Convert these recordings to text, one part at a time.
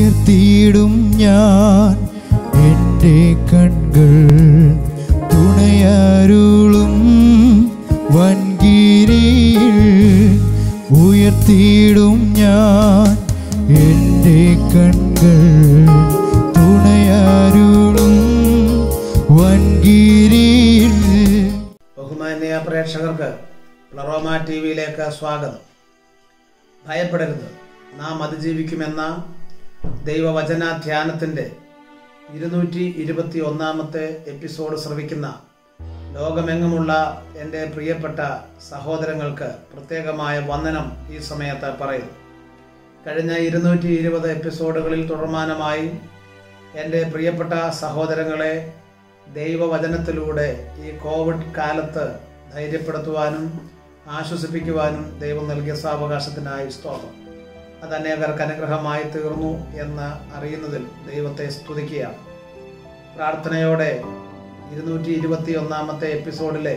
ഉയർത്തിയിടും ഞാൻ എൻ്റെ കൺകൾ തുണയരുളും വൻകിരിയിൽ ഉയർത്തിയിടും ഞാൻ എൻ്റെ കൺകൾ തുണയരുളും വൻകിരിയിൽ ബഹുമാന്യ പ്രേക്ഷകർക്ക് പ്ലറോമ ടി വിയിലേക്ക് സ്വാഗതം ഭയപ്പെടരുത് നാം അതിജീവിക്കുമെന്ന ദൈവവചന ധ്യാനത്തിൻ്റെ ഇരുന്നൂറ്റി ഇരുപത്തി ഒന്നാമത്തെ എപ്പിസോഡ് ശ്രവിക്കുന്ന ലോകമെങ്ങുമുള്ള എൻ്റെ പ്രിയപ്പെട്ട സഹോദരങ്ങൾക്ക് പ്രത്യേകമായ വന്ദനം ഈ സമയത്ത് പറയുന്നു കഴിഞ്ഞ ഇരുന്നൂറ്റി ഇരുപത് എപ്പിസോഡുകളിൽ തുടർമാനമായി എൻ്റെ പ്രിയപ്പെട്ട സഹോദരങ്ങളെ ദൈവവചനത്തിലൂടെ ഈ കോവിഡ് കാലത്ത് ധൈര്യപ്പെടുത്തുവാനും ആശ്വസിപ്പിക്കുവാനും ദൈവം നൽകിയ സാവകാശത്തിനായി സ്തോത്രം അത് അനേകർക്ക് അനുഗ്രഹമായി തീർന്നു എന്ന് അറിയുന്നതിൽ ദൈവത്തെ സ്തുതിക്കുകയാണ് പ്രാർത്ഥനയോടെ ഇരുന്നൂറ്റി ഇരുപത്തി ഒന്നാമത്തെ എപ്പിസോഡിലെ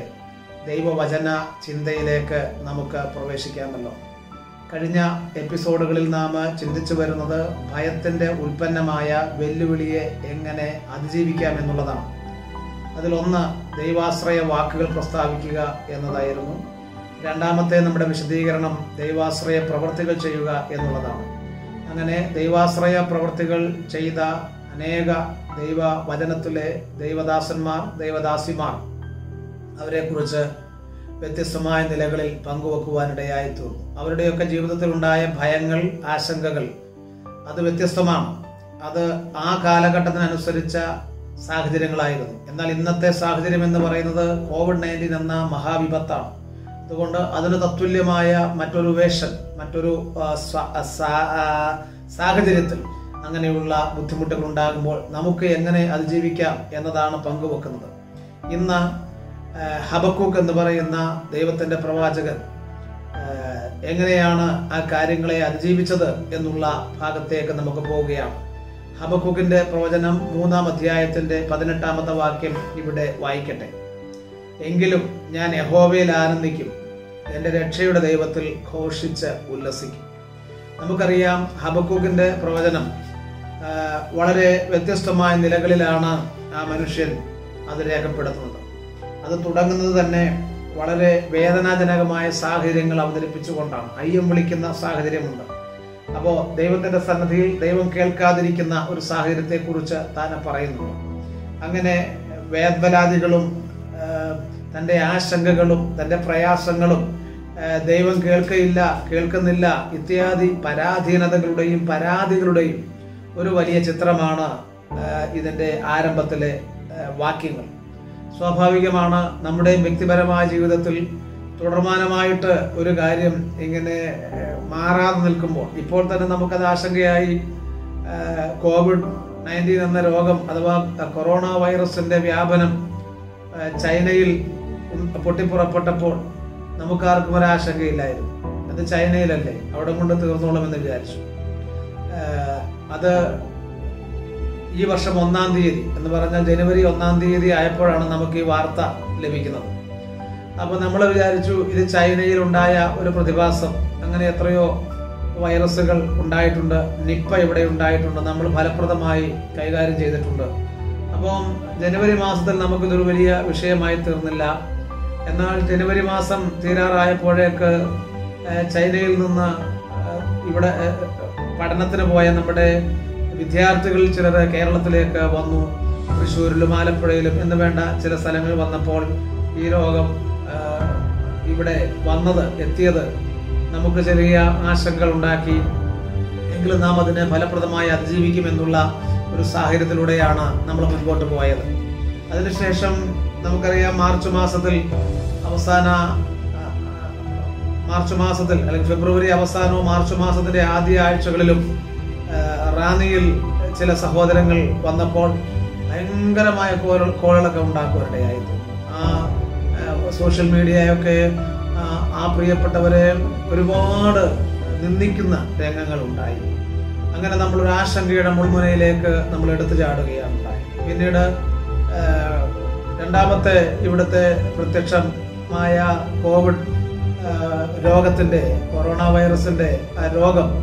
ദൈവവചന ചിന്തയിലേക്ക് നമുക്ക് പ്രവേശിക്കാമല്ലോ കഴിഞ്ഞ എപ്പിസോഡുകളിൽ നാം ചിന്തിച്ചു വരുന്നത് ഭയത്തിൻ്റെ ഉൽപ്പന്നമായ വെല്ലുവിളിയെ എങ്ങനെ അതിജീവിക്കാം എന്നുള്ളതാണ് അതിലൊന്ന് ദൈവാശ്രയ വാക്കുകൾ പ്രസ്താവിക്കുക എന്നതായിരുന്നു രണ്ടാമത്തെ നമ്മുടെ വിശദീകരണം ദൈവാശ്രയ പ്രവൃത്തികൾ ചെയ്യുക എന്നുള്ളതാണ് അങ്ങനെ ദൈവാശ്രയ പ്രവൃത്തികൾ ചെയ്ത അനേക ദൈവ വചനത്തിലെ ദൈവദാസന്മാർ ദൈവദാസിമാർ അവരെക്കുറിച്ച് വ്യത്യസ്തമായ നിലകളിൽ പങ്കുവെക്കുവാനിടയായി തീർന്നു അവരുടെയൊക്കെ ജീവിതത്തിൽ ഉണ്ടായ ഭയങ്ങൾ ആശങ്കകൾ അത് വ്യത്യസ്തമാണ് അത് ആ കാലഘട്ടത്തിനനുസരിച്ച സാഹചര്യങ്ങളായിരുന്നു എന്നാൽ ഇന്നത്തെ സാഹചര്യം എന്ന് പറയുന്നത് കോവിഡ് നയൻറ്റീൻ എന്ന മഹാവിപത്താണ് അതുകൊണ്ട് അതിന് തത്തുല്യമായ മറ്റൊരു വേഷൻ മറ്റൊരു ആ, സ്വ- ആ, സാ- ആ, സാഹചര്യത്തിൽ അങ്ങനെയുള്ള ബുദ്ധിമുട്ടുകൾ ഉണ്ടാകുമ്പോൾ നമുക്ക് എങ്ങനെ അതിജീവിക്കാം എന്നതാണ് പങ്കുവെക്കുന്നത് ഇന്ന് ആ, ഹബക്കൂക്ക് എന്ന് പറയുന്ന ദൈവത്തിന്റെ പ്രവാചകൻ ആ, എങ്ങനെയാണ് ആ കാര്യങ്ങളെ അതിജീവിച്ചത് എന്നുള്ള ഭാഗത്തേക്ക് നമുക്ക് പോവുകയാണ് ഹബക്കൂക്കിന്റെ പ്രവചനം മൂന്നാം അധ്യായത്തിന്റെ പതിനെട്ടാമത്തെ വാക്യം ഇവിടെ വായിക്കട്ടെ എങ്കിലും ഞാൻ യഹോവയിൽ ആനന്ദിക്കും എൻ്റെ രക്ഷയുടെ ദൈവത്തിൽ ഘോഷിച്ച് ഉല്ലസിക്കും നമുക്കറിയാം ഹബക്കൂക്കിന്റെ പ്രവചനം ആ, വളരെ വ്യത്യസ്തമായ നിലകളിലാണ് ആ മനുഷ്യൻ അത് രേഖപ്പെടുത്തുന്നത് അത് തുടങ്ങുന്നത് തന്നെ വളരെ വേദനാജനകമായ സാഹചര്യങ്ങൾ അവതരിപ്പിച്ചുകൊണ്ടാണ് അയ്യം വിളിക്കുന്ന സാഹചര്യമുണ്ട് അപ്പോൾ ദൈവത്തിന്റെ സന്നദ്ധിയിൽ ദൈവം കേൾക്കാതിരിക്കുന്ന ഒരു സാഹചര്യത്തെക്കുറിച്ച് താൻ പറയുന്നു അങ്ങനെ വേദവലാദികളും തൻ്റെ ആശങ്കകളും തൻ്റെ പ്രയാസങ്ങളും ആ, ദൈവം കേൾക്കയില്ല കേൾക്കുന്നില്ല ഇത്യാദി പരാധീനതകളുടെയും പരാതികളുടെയും ഒരു വലിയ ചിത്രമാണ് ആ, ഇതിൻ്റെ ആരംഭത്തിലെ ആ, വാക്യങ്ങൾ സ്വാഭാവികമാണ് നമ്മുടെ വ്യക്തിപരമായ ജീവിതത്തിൽ തുടർമാനമായിട്ട് ഒരു കാര്യം ഇങ്ങനെ ഏഹ്, മാറാതെ നിൽക്കുമ്പോൾ ഇപ്പോൾ തന്നെ നമുക്കത് ആശങ്കയായി ഏഹ്, കോവിഡ് നയൻറ്റീൻ എന്ന രോഗം അഥവാ കൊറോണ വൈറസിന്റെ വ്യാപനം ഏഹ്, ചൈനയിൽ ഉം പൊട്ടിപ്പുറപ്പെട്ടപ്പോൾ നമുക്കാർക്കും ഒരു ആശങ്കയില്ലായിരുന്നു അത് ചൈനയിലല്ലേ അവിടെ കൊണ്ട് തീർന്നോളുമെന്ന് വിചാരിച്ചു ഏഹ്, അത് ഈ വർഷം ഒന്നാം തീയതി എന്ന് പറഞ്ഞാൽ ജനുവരി ഒന്നാം തീയതി ആയപ്പോഴാണ് നമുക്ക് ഈ വാർത്ത ലഭിക്കുന്നത് അപ്പോൾ നമ്മൾ വിചാരിച്ചു ഇത് ചൈനയിൽ ഉണ്ടായ ഒരു പ്രതിഭാസം അങ്ങനെ എത്രയോ വൈറസുകൾ ഉണ്ടായിട്ടുണ്ട് നിപ്പ ഇവിടെ ഉണ്ടായിട്ടുണ്ട് നമ്മൾ ഫലപ്രദമായി കൈകാര്യം ചെയ്തിട്ടുണ്ട് അപ്പം ജനുവരി മാസത്തിൽ നമുക്കിതൊരു വലിയ വിഷയമായി തീർന്നില്ല എന്നാൽ ജനുവരി മാസം തീരാറായപ്പോഴേക്ക് ഏഹ്, ചൈനയിൽ നിന്ന് ഏഹ്, ഇവിടെ ഏഹ്, പഠനത്തിന് പോയ നമ്മുടെ വിദ്യാർത്ഥികളിൽ ചിലർ കേരളത്തിലേക്ക് വന്നു തൃശ്ശൂരിലും ആലപ്പുഴയിലും എന്ന് വേണ്ട ചില സ്ഥലങ്ങളിൽ വന്നപ്പോൾ ഈ രോഗം ആ, ഇവിടെ വന്നത് എത്തിയത് നമുക്ക് ചെറിയ ആശങ്കകൾ ഉണ്ടാക്കി എങ്കിലും നാം അതിനെ ഫലപ്രദമായി അതിജീവിക്കുമെന്നുള്ള ഒരു സാഹചര്യത്തിലൂടെയാണ് നമ്മൾ മുൻപോട്ട് പോയത് അതിനുശേഷം നമുക്കറിയാം മാർച്ച് മാസത്തിൽ അവസാന ആ, മാർച്ച് മാസത്തിൽ അല്ലെങ്കിൽ ഫെബ്രുവരി അവസാനവും മാർച്ച് മാസത്തിന്റെ ആദ്യ ആഴ്ചകളിലും ആ, റാന്നിയിൽ ചില സഹോദരങ്ങൾ വന്നപ്പോൾ ഭയങ്കരമായ കോല കോളൊക്കെ ഉണ്ടാക്കുവാനിടയായിരുന്നു ആ ആ, സോഷ്യൽ മീഡിയയൊക്കെ ആ, ആ പ്രിയപ്പെട്ടവരെ ഒരുപാട് നിന്ദിക്കുന്ന രംഗങ്ങൾ ഉണ്ടായി അങ്ങനെ നമ്മളൊരു ആശങ്കയുടെ മുൾമുനയിലേക്ക് നമ്മൾ എടുത്തു ചാടുകയാണ് ഉണ്ടായി പിന്നീട് ആ, രണ്ടാമത്തെ ഇവിടുത്തെ പ്രത്യക്ഷമായ കോവിഡ് ആ, രോഗത്തിന്റെ കൊറോണ വൈറസിന്റെ ആ രോഗം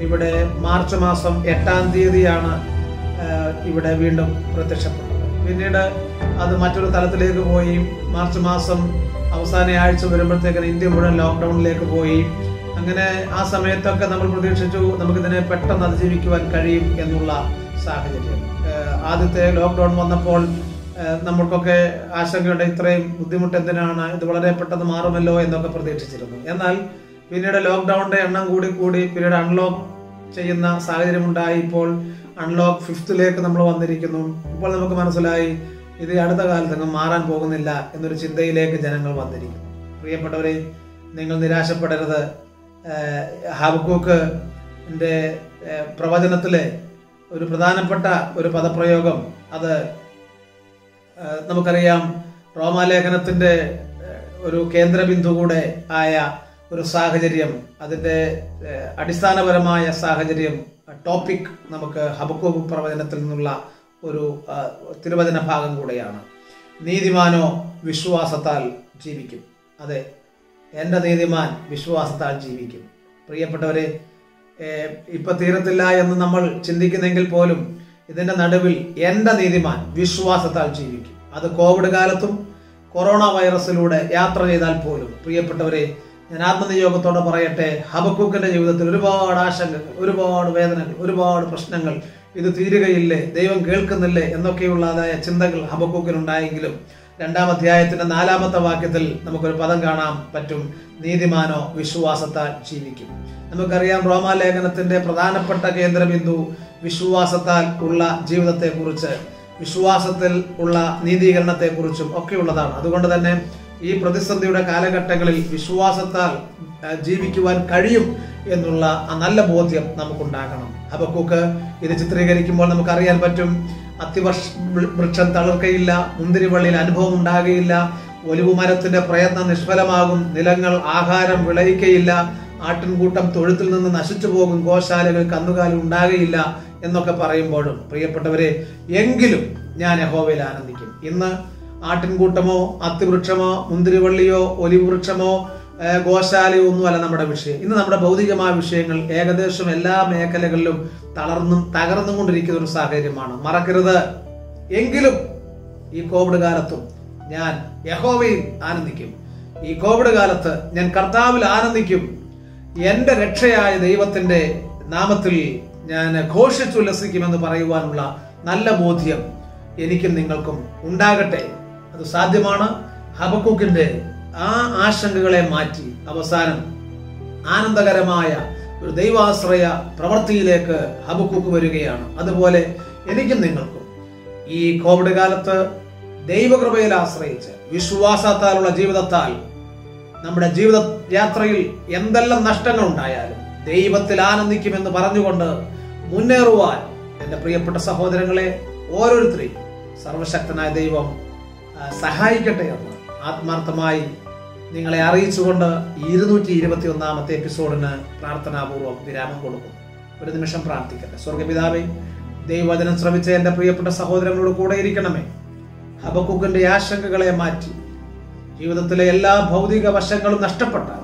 ഇവിടെ മാർച്ച് മാസം എട്ടാം തീയതിയാണ് ആ, ഇവിടെ വീണ്ടും പ്രത്യക്ഷപ്പെട്ടത് പിന്നീട് അത് മറ്റൊരു തലത്തിലേക്ക് പോയി മാർച്ച് മാസം അവസാന ആഴ്ച വരുമ്പോഴത്തേക്കിന് ഇന്ത്യ മുഴുവൻ ലോക്ക്ഡൌണിലേക്ക് പോയി അങ്ങനെ ആ സമയത്തൊക്കെ നമ്മൾ പ്രതീക്ഷിച്ചു നമുക്കിതിനെ പെട്ടെന്ന് അതിജീവിക്കുവാൻ കഴിയും എന്നുള്ള സാഹചര്യം ഏഹ് ആദ്യത്തെ ലോക്ക്ഡൗൺ വന്നപ്പോൾ ഏഹ് നമ്മൾക്കൊക്കെ ആശങ്കയുണ്ട് ഇത്രയും ബുദ്ധിമുട്ട് എന്തിനാണ് ഇത് വളരെ പെട്ടെന്ന് മാറുമല്ലോ എന്നൊക്കെ പ്രതീക്ഷിച്ചിരുന്നു എന്നാൽ പിന്നീട് ലോക്ക്ഡൌണിന്റെ എണ്ണം കൂടി കൂടി പിന്നീട് അൺലോക്ക് ചെയ്യുന്ന സാഹചര്യം ഉണ്ടായി ഇപ്പോൾ അൺലോക്ക് ഫിഫ്ത്തിലേക്ക് നമ്മൾ വന്നിരിക്കുന്നു ഇപ്പോൾ നമുക്ക് മനസ്സിലായി ഇത് അടുത്ത കാലത്തെങ്ങും മാറാൻ പോകുന്നില്ല എന്നൊരു ചിന്തയിലേക്ക് ജനങ്ങൾ വന്നിരിക്കുന്നു പ്രിയപ്പെട്ടവരെ നിങ്ങൾ നിരാശപ്പെടരുത് ഏഹ് ഹബക്കൂക്ക് എൻ്റെ പ്രവചനത്തിലെ ഒരു പ്രധാനപ്പെട്ട ഒരു പദപ്രയോഗം അത് ഏഹ് നമുക്കറിയാം റോമാലേഖനത്തിന്റെ ഏഹ് ഒരു കേന്ദ്രബിന്ദു കൂടെ ആയ ഒരു സാഹചര്യം അതിന്റെ ഏഹ് അടിസ്ഥാനപരമായ സാഹചര്യം ടോപ്പിക് നമുക്ക് ഹബക്കൂബ് പ്രവചനത്തിൽ നിന്നുള്ള ഒരു ആ, തിരുവചന ഭാഗം കൂടെയാണ് നീതിമാനോ വിശ്വാസത്താൽ ജീവിക്കും അതെ എൻ്റെ നീതിമാൻ വിശ്വാസത്താൽ ജീവിക്കും പ്രിയപ്പെട്ടവരെ ഏഹ് ഇപ്പൊ തീരത്തില്ല എന്ന് നമ്മൾ ചിന്തിക്കുന്നെങ്കിൽ പോലും ഇതിന്റെ നടുവിൽ എൻ്റെ നീതിമാൻ വിശ്വാസത്താൽ ജീവിക്കും അത് കോവിഡ് കാലത്തും കൊറോണ വൈറസിലൂടെ യാത്ര ചെയ്താൽ പോലും പ്രിയപ്പെട്ടവരെ ഞാൻ ആത്മനിയോഗത്തോടെ പറയട്ടെ ഹബക്കൂക്കിന്റെ ജീവിതത്തിൽ ഒരുപാട് ആശങ്കകൾ ഒരുപാട് വേദനകൾ ഒരുപാട് പ്രശ്നങ്ങൾ ഇത് തീരുകയില്ലേ ദൈവം കേൾക്കുന്നില്ലേ എന്നൊക്കെയുള്ളതായ ചിന്തകൾ ഹബക്കൂക്കിനുണ്ടായെങ്കിലും രണ്ടാം അധ്യായത്തിന്റെ നാലാമത്തെ വാക്യത്തിൽ നമുക്കൊരു പദം കാണാൻ പറ്റും നീതിമാനോ വിശ്വാസത്താൽ ജീവിക്കും നമുക്കറിയാം റോമാലേഖനത്തിന്റെ പ്രധാനപ്പെട്ട കേന്ദ്രബിന്ദു വിശ്വാസത്താൽ ഉള്ള ജീവിതത്തെക്കുറിച്ച് വിശ്വാസത്തിൽ ഉള്ള നീതീകരണത്തെക്കുറിച്ചും ഒക്കെയുള്ളതാണ് അതുകൊണ്ട് തന്നെ ഈ പ്രതിസന്ധിയുടെ കാലഘട്ടങ്ങളിൽ വിശ്വാസത്താൽ ആ, ജീവിക്കുവാൻ കഴിയും എന്നുള്ള ആ നല്ല ബോധ്യം നമുക്കുണ്ടാകണം ഹബക്കൂക്ക് ഇത് ചിത്രീകരിക്കുമ്പോൾ നമുക്കറിയാൻ പറ്റും അത്തിവർഷ വൃക്ഷം തളിർക്കയില്ല മുന്തിരിവള്ളിയിൽ അനുഭവം ഉണ്ടാകുകയില്ല ഒലിവു മരത്തിന്റെ പ്രയത്നം നിഷ്ഫലമാകും നിലങ്ങൾ ആഹാരം വിളയിക്കയില്ല ആട്ടിൻകൂട്ടം തൊഴുത്തിൽ നിന്ന് നശിച്ചു പോകും ഗോശാലകൾ കന്നുകാലി ഉണ്ടാകുകയില്ല എന്നൊക്കെ പറയുമ്പോഴും പ്രിയപ്പെട്ടവരെ എങ്കിലും ഞാൻ യഹോവയിൽ ആനന്ദിക്കും ഇന്ന് ആട്ടിൻകൂട്ടമോ അത്തിവൃക്ഷമോ മുന്തിരിവള്ളിയോ ഒലിവ് വൃക്ഷമോ ഏഹ് ഗോശാലയോ ഒന്നുമല്ല നമ്മുടെ വിഷയം ഇന്ന് നമ്മുടെ ഭൗതികമായ വിഷയങ്ങൾ ഏകദേശം എല്ലാ മേഖലകളിലും തളർന്നും തകർന്നും കൊണ്ടിരിക്കുന്ന ഒരു സാഹചര്യമാണ് മറക്കരുത് എങ്കിലും ഈ കോവിഡ് കാലത്തും ഞാൻ യഹോവയിൽ ആനന്ദിക്കും ഈ കോവിഡ് കാലത്ത് ഞാൻ കർത്താവിൽ ആനന്ദിക്കും എന്റെ രക്ഷയായ ദൈവത്തിന്റെ നാമത്തിൽ ഞാൻ ഘോഷിച്ചുല്ലസിക്കുമെന്ന് പറയുവാനുള്ള നല്ല ബോധ്യം എനിക്കും നിങ്ങൾക്കും ഉണ്ടാകട്ടെ അത് സാധ്യമാണ് ഹബക്കൂക്കിന്റെ ആ ആശങ്കകളെ മാറ്റി അവസാനം ആനന്ദകരമായ ഒരു ദൈവാശ്രയ പ്രവൃത്തിയിലേക്ക് ഹബക്കൂക്ക് വരികയാണ് അതുപോലെ എനിക്കും നിങ്ങൾക്കും ഈ കോവിഡ് കാലത്ത് ദൈവകൃപയിൽ ആശ്രയിച്ച് വിശ്വാസത്താലുള്ള ജീവിതത്താൽ നമ്മുടെ ജീവിത യാത്രയിൽ എന്തെല്ലാം നഷ്ടങ്ങൾ ഉണ്ടായാലും ദൈവത്തിൽ ആനന്ദിക്കുമെന്ന് പറഞ്ഞുകൊണ്ട് മുന്നേറുവാൻ എൻ്റെ പ്രിയപ്പെട്ട സഹോദരങ്ങളെ ഓരോരുത്തരെയും സർവശക്തനായ ദൈവം ആ, സഹായിക്കട്ടെ എന്ന് ആത്മാർത്ഥമായി നിങ്ങളെ അറിയിച്ചുകൊണ്ട് ഇരുന്നൂറ്റി ഇരുപത്തി ഒന്നാമത്തെ എപ്പിസോഡിന് പ്രാർത്ഥനാപൂർവ്വം വിരാമം കൊടുക്കും ഒരു നിമിഷം പ്രാർത്ഥിക്കട്ടെ സ്വർഗപിതാവേ ദൈവവചനം ശ്രമിച്ച എൻ്റെ പ്രിയപ്പെട്ട സഹോദരങ്ങളോട് കൂടെ ഇരിക്കണമേ ഹബക്കുക്കിന്റെ ആശങ്കകളെ മാറ്റി ജീവിതത്തിലെ എല്ലാ ഭൗതിക വശങ്ങളും നഷ്ടപ്പെട്ടാൽ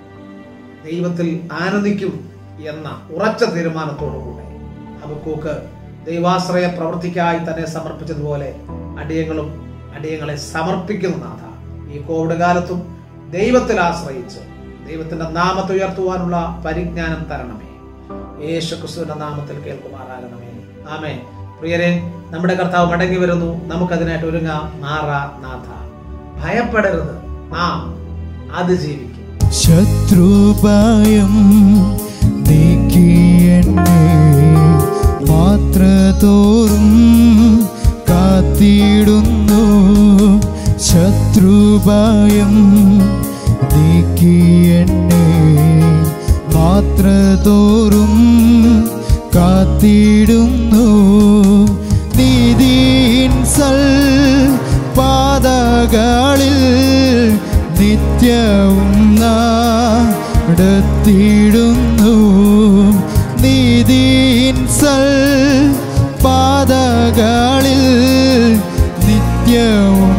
ദൈവത്തിൽ ആനന്ദിക്കും എന്ന ഉറച്ച തീരുമാനത്തോടുകൂടെ ഹബക്കൂക്ക് ദൈവാശ്രയ പ്രവൃത്തിക്കായി തന്നെ സമർപ്പിച്ചതുപോലെ അടിയങ്ങളും അടിയങ്ങളെ സമർപ്പിക്കുന്ന നാഥ ഈ കോവിഡ് കാലത്തും ദൈവത്തിൽ ആശ്രയിച്ച് ദൈവത്തിന്റെ നാമത്തെ ഉയർത്തുവാനുള്ള പരിജ്ഞാനം തരണമേ യേശു ക്രിസ്തുവിന്റെ നാമത്തിൽ കേൾക്കുമാറാകണമേ ആമേ പ്രിയരെ നമ്മുടെ കർത്താവ് മടങ്ങി വരുന്നു നമുക്കതിനായിട്ട് ഒരുങ്ങാം മാറാ നാഥ ഭയപ്പെടരുത് നാം അതിജീവിക്കും ശത്രുഭയം നീക്കി എന്നെ മാത്ര തോറും കാത്തിടുന്നു ശത്രുഭയം നീക്കി എന്നെ മാത്ര തോറും കാത്തിടുന്നു നീതിയിൻസൽ പാതകളിൽ നിത്യവും നടത്തിയിടുന്നു നീതിയിൻസൽ പാതകളിൽ നിത്യവും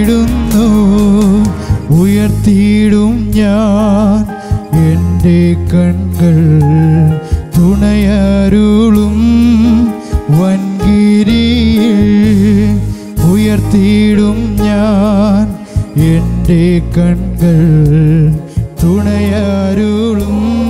നടത്തിയിടുന്നു ഉയർത്തിയിടും ഞാൻ എൻ്റെ കൺകൾ തുണയരുളും വൻകിരിയിൽ ഉയർത്തിയിടും ഞാൻ എൻ്റെ കൺകൾ തുണയരുളും